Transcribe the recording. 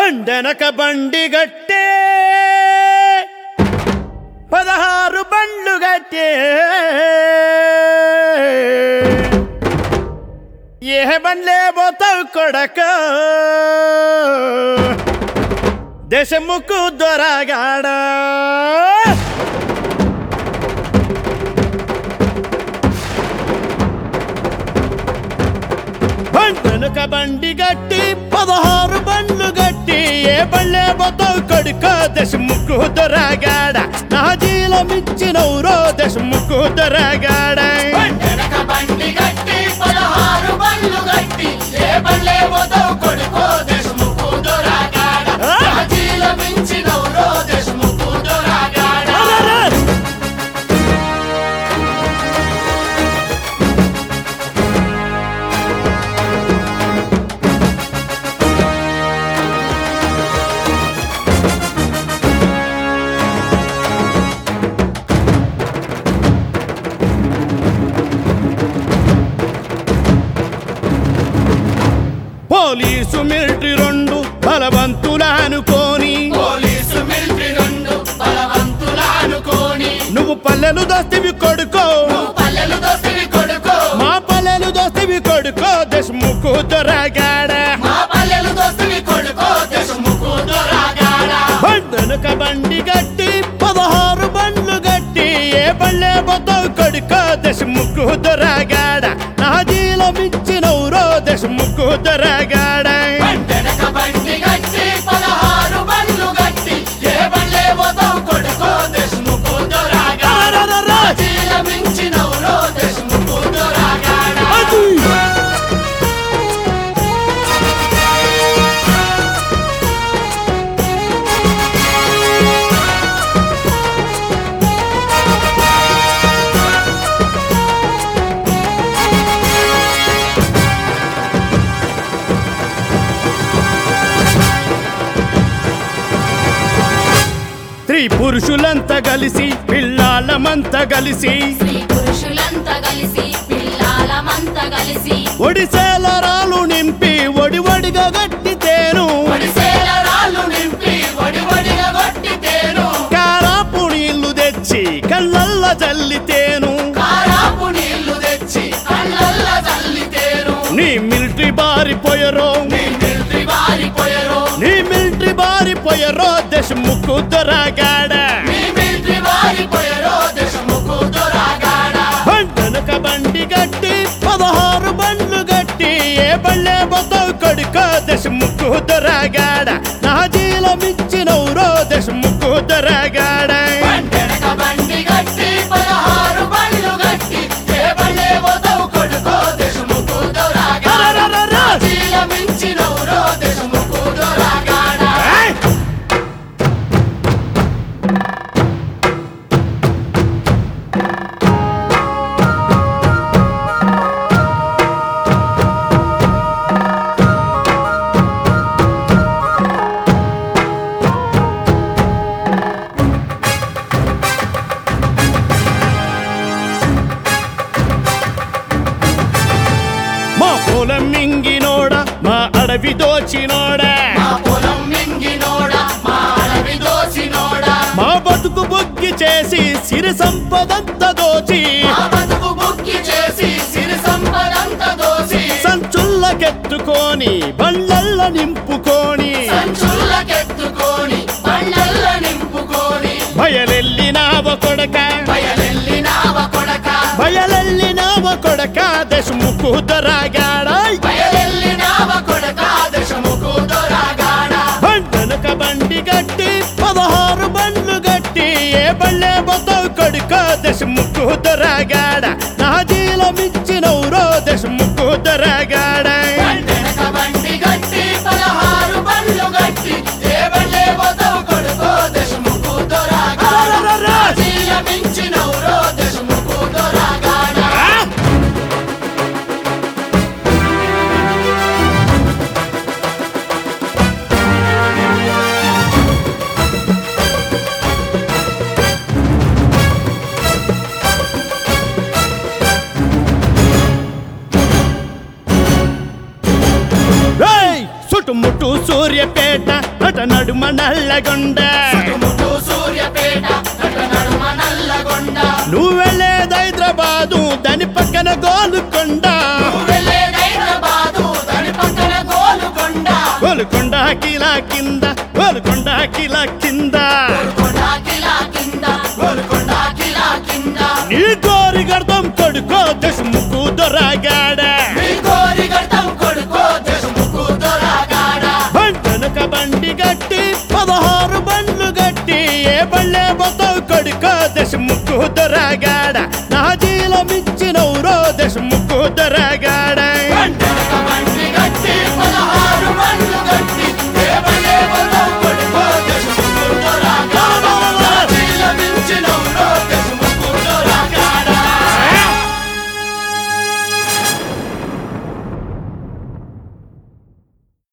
బండెనక బండి గట్టే పదహారు బండ్లు గట్టే ఏ బండ్లే పోతావు కొడక దేశముకు దొరగాడా బండెనక బండి గట్టి పదహారు బండ్లు గట్టి ఏ బళ్ళే పోతావు కొడుక దశముక్కు దొరగాడ నా జీలమిచ్చినవురో దశముక్కు దొరగాడ వెనక బండి గట్టి పదహారు బండ్లు గట్టి ఏ బండ్లే పోతావు కొడుకో దేశముఖు దొరగాడ రాజీల మించినవురో దేశముఖు దొరగాడ పోలీసు మిలిటరీ రెండు బలవంతుల అనుకోని పోలీసు మిలిటరీ రెండు బలవంతుల అనుకోని నువ్వు పల్లెలు దోస్తివి కొడుకో నువ్వు పల్లెలు దోసివి కొడుకో మా పల్లెలు దోస్తివి కొడుకో దశముక్కు దొరగాడ మా పల్లెలు దోసివి కొడుకో దేశముఖు దొరగాడ బండెనక బండి గట్టి పదహారు బండ్లు గట్టి ఏ బళ్ళే పోతావు కొడుక దశముక్కు దొరగాడ నా జీలమిచ్చినవురో దశముక్కు దొరగాడ వెనక బండి గట్టి పదహారు బండ్లు గట్టి ఏ బండ్లే పోతావు కొడుకో దేశముఖు దొరగాడ రాజీల మించినవురో దేశముఖు దొరగాడ స్త్రీ పురుషులంతా కలిసి పిల్లాళ్ళమంతా కలిసి స్త్రీ పురుషులంతా కలిసి పిల్లాలమంతా కలిసి ఒడిసేల రాళ్ళు నింపి ఒడి ఒడిగా గట్టితేను ఒడిసేల రాళ్ళు నింపి వడి వడిగా కొట్టితేను కారాపు నీళ్లు తెచ్చి కళ్ళల్ల జల్లితేను కారాపు నీళ్లు తెచ్చి కళ్ళల్ల చల్లితేను నీ మిలిటరీ బారిపోయరో నీ మిలిటరీ వారిపోయరు నీ మిలిటరీ బారిపోయరో దశముక్కు దొరగాడ నీ మిలిటరీ వారిపోయరు దేశముఖు దొరగాడ బండనక బండి గట్టి పదహారు బండ్లు గట్టి ఏ బళ్ళే పోతావు కొడుక దశముక్కు దొరగాడ నా జీలమిచ్చినవురో దశముక్కు దొరగాడ వెనక బండి గట్టి పదహారు బండ్లు గట్టి ఏ బండ్లే పోతావు కొడుకో దేశముఖు దొరగాడ చీల మించినవురో దేశముఖు దొరగాడ ఏయ్! మా పొలం మింగినోడ మా అడవి దోచినోడ మా పొలం మింగినోడా మా అడవి దోసినోడా మా బతుకు బొగ్గి చేసి సిరి సంపదంత దోచి మా బతుకు బుక్కి చేసి సిరి సంపదంత దోసి సంచుల్లకెత్తుకొని బండ్లల్ల నింపుకొని సంచుల్లకెత్తుకొని బండల్ల నింపుకొని బయలెల్లినావ కొడక బయలెల్లినావ కొడక బయలెల్లినావ కొడక దశముకు దొరగాడ బయలెల్లినావ కొడక దశముకు దొరగాడ బండనక బండి గట్టి పదహారు బండ్లు గట్టి ఏ బళ్ళే పోతావు కొడుక దశముకు దొరగాడ నా జీలమిచ్చినవురో దశముకు దొరగాడ వెనక బండి గట్టి పదహారు బండ్లు గట్టి ఏ బండ్లే పోతావు కొడుకో దశముకు దొరగాడ చీల మించినవురో దశముకు దొరగాడ ఆ నడుమ నల్లగొండ ముట్టు సూర్యపేట నట నడుమ నల్లగొండ నువ్వు వెళ్ళేది హైదరాబాదు దాని పక్కన గోలుకొండ వెళ్ళేది హైదరాబాదు దాని పక్కన గోలుకొండ గోలుకొండ కిలా కింద గోలుకొండ కిలా కింద గోల్కొండ కిలా కింద గోల్కొండ కిలా కింద నీ గోరి గర్దం కొడుకో దశముకు దొరగాడ మీ కోరి గడ్డం కొడుకో దేశముకు దొరగాడ బంటనక బండి గట్టి పదహారు బండ్లు గట్టి ఏ బళ్ళే పోతావు కొడుకో దశముకు దొరగాడ